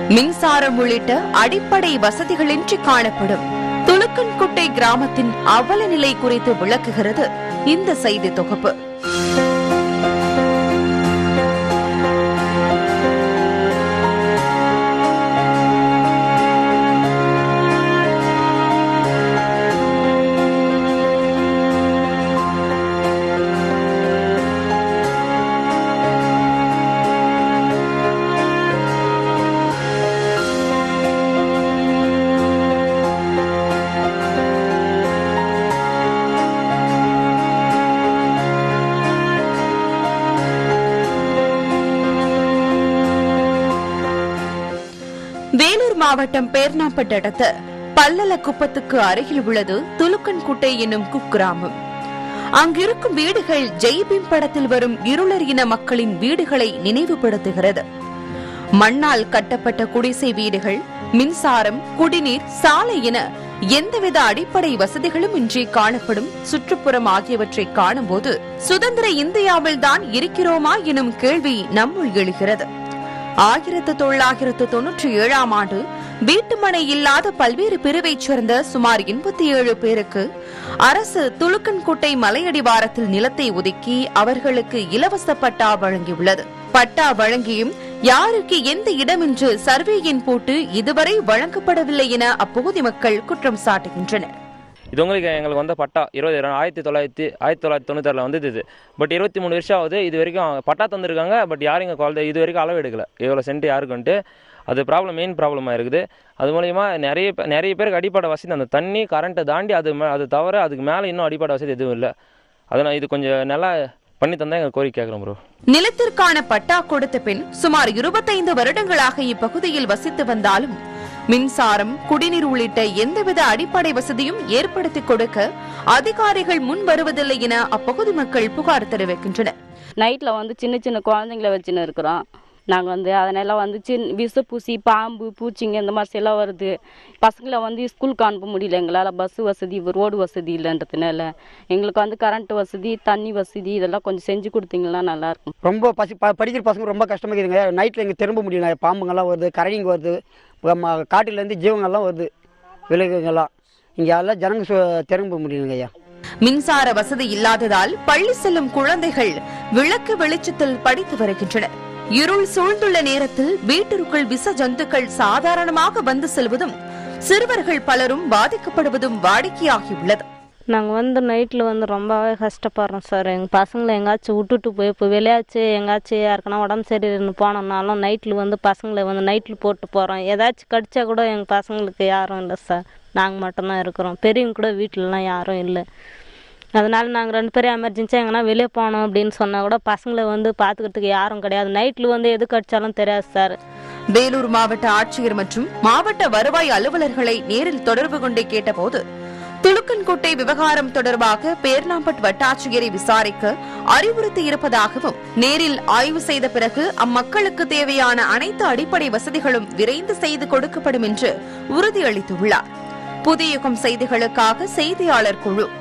மின்சாரம் உள்ளிட்ட அடிப்படை வசதிகளின்றி காணப்படும் துலுக்கன்குட்டை கிராமத்தின் அவல நிலை குறித்து விளக்குகிறது இந்த செய்தி தொகுப்பு வேலூர் மாவட்டம் பேர்ணாம்பட்டு அடுத்த பல்லல குப்பத்துக்கு அருகில் உள்ளது துலுக்கன்குட்டை என்னும் குக்கிராமம் அங்கிருக்கும் வீடுகள் ஜெய்பீம் படத்தில் வரும் இருளர் இன மக்களின் வீடுகளை நினைவுபடுத்துகிறது மண்ணால் கட்டப்பட்ட குடிசை வீடுகள் மின்சாரம் குடிநீர் சாலை என எந்தவித அடிப்படை வசதிகளும் இன்றி காணப்படும் சுற்றுப்புறம் ஆகியவற்றை காணும்போது சுதந்திர இந்தியாவில் தான் இருக்கிறோமா எனும் கேள்வி நம்முள் எழுகிறது ஆயிரத்து தொள்ளாயிரத்து தொன்னூற்றி ஏழாம் ஆண்டு வீட்டுமனை இல்லாத பல்வேறு பிரிவைச் சேர்ந்த சுமார் எண்பத்தி ஏழு பேருக்கு அரசு துலுக்கன்குட்டை மலையடிவாரத்தில் நிலத்தை ஒதுக்கி அவர்களுக்கு இலவச பட்டா வழங்கியுள்ளது பட்டா வழங்கியும் யாருக்கு எந்த இடம் என்று சர்வேயின் போட்டு இதுவரை வழங்கப்படவில்லை என அப்பகுதி மக்கள் குற்றம் சாட்டுகின்றனர் இது உங்களுக்கு எங்களுக்கு வந்த பட்டா இருபது ஆயிரத்தி தொள்ளாயிரத்தி ஆயிரத்தி தொள்ளாயிரத்தி தொண்ணூத்தாறில் வந்தது இது பட் இருபத்தி மூணு வருஷம் ஆகுது இது வரைக்கும் பட்டா தந்திருக்காங்க பட் யாரும் இங்கே குழந்தை இது வரைக்கும் அளவு எடுக்கல எவ்வளோ சென்ட் யாருக்குன்ட்டு அது ப்ராப்ளம் மெயின் ப்ராப்ளமாக இருக்குது அது மூலிமா நிறைய பே- நிறைய பேருக்கு அடிப்படை வசதி அந்த தண்ணி கரண்ட்டை தாண்டி அது மே- அது தவிர அதுக்கு மேலே இன்னும் அடிப்படை வசதி எதுவும் இல்லை அதனால் இது கொஞ்சம் நல்லா பண்ணி தந்தால் எங்கள் கோரிக்கை கேட்குறோம் ப்ரோ நிலத்திற்கான பட்டா கொடுத்த பின் சுமார் இருபத்தைந்து வருடங்களாக இப்பகுதியில் வசித்து வந்தாலும் மின்சாரம் குடிநீர் உள்ளிட்ட எந்தவித அடிப்படை வசதியும் ஏற்படுத்திக் கொடுக்க அதிகாரிகள் முன் வருவதில்லை என அப்பகுதி மக்கள் புகார் தெரிவிக்கின்றனர் நைட்டில் வந்து சின்ன சின்ன குழந்தைங்கள வச்சுன்னு இருக்கிறோம் நாங்கள் வந்து அதனால வந்து சின்ன விஷப்பூசி பாம்பு பூச்சிங்க இந்த மாதிரி எல்லாம் வருது பசங்களை வந்து ஸ்கூலுக்கு அனுப்ப முடியல எங்களால் பஸ் வசதி ரோடு வசதி இல்லைன்றதுனால எங்களுக்கு வந்து கரண்ட் வசதி தண்ணி வசதி இதெல்லாம் கொஞ்சம் செஞ்சு கொடுத்தீங்கன்னா நல்லாயிருக்கும் ரொம்ப பசி ப படிக்கிற பசங்க ரொம்ப கஷ்டமாக இருக்குதுங்க நைட்டில் இங்கே திரும்ப முடியல பாம்புங்கெல்லாம் வருது கரடிங்க வருது ம- காட்டுலேருந்து ஜீவங்கள்லாம் வருது விலங்குங்கள்லாம் இங்கே எல்லாம் ஜனங்க சு- திரும்ப முடியலங்க ஐயா மின்சார வசதி இல்லாததால் பள்ளி செல்லும் குழந்தைகள் விளக்கு வெளிச்சத்தில் படித்து வருகின்றனர் இருள் சூழ்ந்துள்ள நேரத்தில் வீட்டிற்குள் விச ஜந்துக்கள் சாதாரணமாக வந்து செல்வதும் சிறுவர்கள் பலரும் பாதிக்கப்படுவதும் வாடிக்கையாகியுள்ளது நாங்கள் வந்து நைட்டில் வந்து ரொம்பவே கஷ்டப்படுறோம் சார் எங்கள் பசங்களை எங்காச்சும் விட்டுட்டு போய் இப்போ வெளியாச்சு எங்காச்சும் யாருக்குன்னா உடம்பு சரியில்லைன்னு போனோம்னாலும் நைட்டில் வந்து பசங்களை வந்து நைட்டில் போட்டு போகிறோம் ஏதாச்சும் கடிச்சா கூட எங்கள் பசங்களுக்கு யாரும் இல்லை சார் நாங்கள் மட்டும்தான் இருக்கிறோம் பெரியவங்க கூட வீட்டிலலாம் யாரும் இல்லை அதனால நாங்கள் ரெண்டு பேரும் எமர்ஜென்சியாக எங்கன்னா வெளியே போனோம் அப்படின்னு சொன்னால் கூட பசங்களை வந்து பார்த்துக்கிறதுக்கு யாரும் கிடையாது நைட்டில் வந்து எது கடிச்சாலும் தெரியாது சார் வேலூர் மாவட்ட ஆட்சியர் மற்றும் மாவட்ட வருவாய் அலுவலர்களை நேரில் தொடர்பு கொண்டு கேட்டபோது துலுக்கன்கோட்டை விவகாரம் தொடர்பாக பேர்லாம்பட் வட்டாட்சியரை விசாரிக்க அறிவுறுத்தி இருப்பதாகவும் நேரில் ஆய்வு செய்த பிறகு அம்மக்களுக்கு தேவையான அனைத்து அடிப்படை வசதிகளும் விரைந்து செய்து கொடுக்கப்படும் என்று உறுதியளித்துள்ளார் புதிய யுகம் செய்திகளுக்காக செய்தியாளர் குழு